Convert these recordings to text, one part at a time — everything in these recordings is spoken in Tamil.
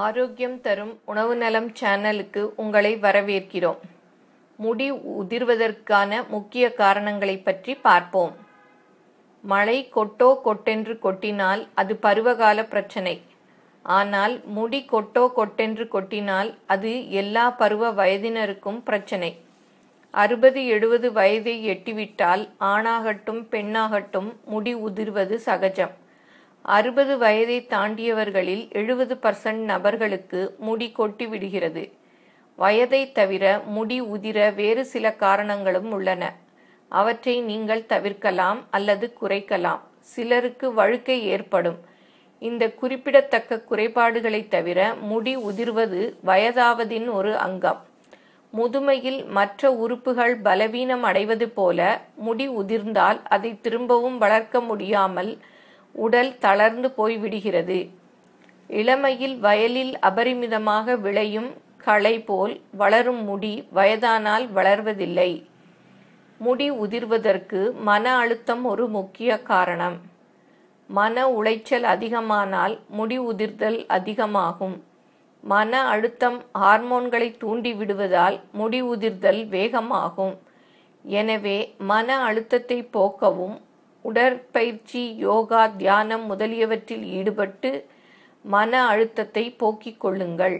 ஆரோக்கியம் தரும் உணவு நலம் சேனலுக்கு உங்களை வரவேற்கிறோம் முடி உதிர்வதற்கான முக்கிய காரணங்களை பற்றி பார்ப்போம் மழை கொட்டோ கொட்டென்று கொட்டினால் அது பருவகால பிரச்சனை ஆனால் முடி கொட்டோ கொட்டென்று கொட்டினால் அது எல்லா பருவ வயதினருக்கும் பிரச்சனை அறுபது எழுபது வயதை எட்டிவிட்டால் ஆணாகட்டும் பெண்ணாகட்டும் முடி உதிர்வது சகஜம் அறுபது வயதை தாண்டியவர்களில் எழுபது பர்சன்ட் நபர்களுக்கு முடி கொட்டி விடுகிறது வயதை தவிர முடி உதிர வேறு சில காரணங்களும் உள்ளன அவற்றை நீங்கள் தவிர்க்கலாம் அல்லது குறைக்கலாம் சிலருக்கு வழுக்கை ஏற்படும் இந்த குறிப்பிடத்தக்க குறைபாடுகளை தவிர முடி உதிர்வது வயதாவதின் ஒரு அங்கம் முதுமையில் மற்ற உறுப்புகள் பலவீனம் அடைவது போல முடி உதிர்ந்தால் அதை திரும்பவும் வளர்க்க முடியாமல் உடல் தளர்ந்து போய்விடுகிறது இளமையில் வயலில் அபரிமிதமாக விளையும் களை போல் வளரும் முடி வயதானால் வளர்வதில்லை முடி உதிர்வதற்கு மன அழுத்தம் ஒரு முக்கிய காரணம் மன உளைச்சல் அதிகமானால் முடி உதிர்தல் அதிகமாகும் மன அழுத்தம் ஹார்மோன்களை தூண்டி விடுவதால் முடி உதிர்தல் வேகமாகும் எனவே மன அழுத்தத்தை போக்கவும் உடற்பயிற்சி யோகா தியானம் முதலியவற்றில் ஈடுபட்டு மன அழுத்தத்தை போக்கிக் கொள்ளுங்கள்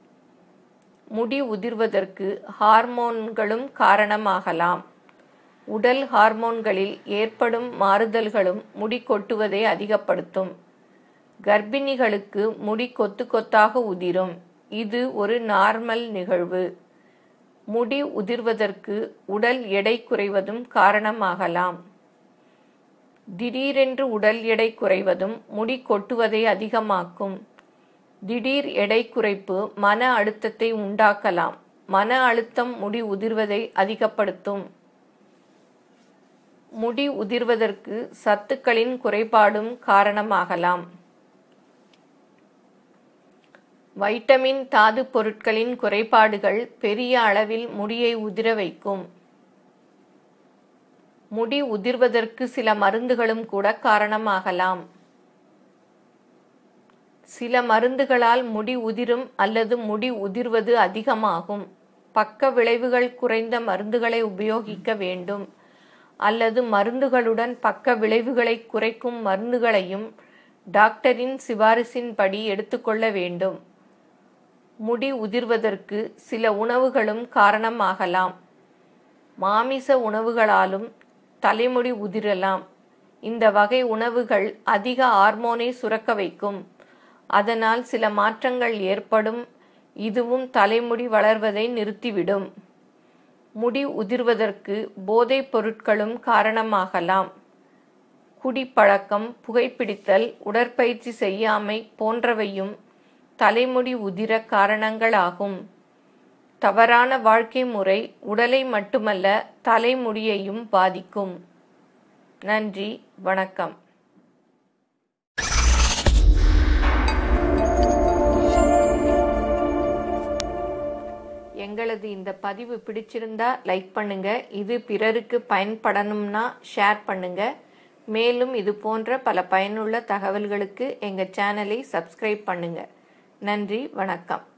முடி உதிர்வதற்கு ஹார்மோன்களும் காரணமாகலாம் உடல் ஹார்மோன்களில் ஏற்படும் மாறுதல்களும் முடி கொட்டுவதை அதிகப்படுத்தும் கர்ப்பிணிகளுக்கு முடி கொத்து கொத்தாக உதிரும் இது ஒரு நார்மல் நிகழ்வு முடி உதிர்வதற்கு உடல் எடை குறைவதும் காரணமாகலாம் திடீரென்று உடல் எடை குறைவதும் முடி கொட்டுவதை அதிகமாக்கும் திடீர் எடை குறைப்பு மன அழுத்தத்தை உண்டாக்கலாம் மன அழுத்தம் முடி உதிர்வதை அதிகப்படுத்தும் முடி உதிர்வதற்கு சத்துக்களின் குறைபாடும் காரணமாகலாம் வைட்டமின் தாது பொருட்களின் குறைபாடுகள் பெரிய அளவில் முடியை உதிர வைக்கும் முடி உதிர்வதற்கு சில மருந்துகளும் கூட காரணமாகலாம் சில மருந்துகளால் முடி உதிரும் அல்லது முடி உதிர்வது அதிகமாகும் பக்க விளைவுகள் குறைந்த மருந்துகளை உபயோகிக்க வேண்டும் அல்லது மருந்துகளுடன் பக்க விளைவுகளை குறைக்கும் மருந்துகளையும் டாக்டரின் சிபாரிசின்படி எடுத்துக்கொள்ள வேண்டும் முடி உதிர்வதற்கு சில உணவுகளும் காரணமாகலாம் மாமிச உணவுகளாலும் தலைமுடி உதிரலாம் இந்த வகை உணவுகள் அதிக ஹார்மோனை சுரக்க வைக்கும் அதனால் சில மாற்றங்கள் ஏற்படும் இதுவும் தலைமுடி வளர்வதை நிறுத்திவிடும் முடி உதிர்வதற்கு போதைப் பொருட்களும் காரணமாகலாம் குடிப்பழக்கம் புகைப்பிடித்தல் உடற்பயிற்சி செய்யாமை போன்றவையும் தலைமுடி உதிர காரணங்களாகும் தவறான வாழ்க்கை முறை உடலை மட்டுமல்ல தலைமுடியையும் பாதிக்கும் நன்றி வணக்கம் எங்களது இந்த பதிவு பிடிச்சிருந்தா லைக் பண்ணுங்க இது பிறருக்கு பயன்படணும்னா ஷேர் பண்ணுங்க மேலும் இது போன்ற பல பயனுள்ள தகவல்களுக்கு எங்கள் சேனலை சப்ஸ்கிரைப் பண்ணுங்க நன்றி வணக்கம்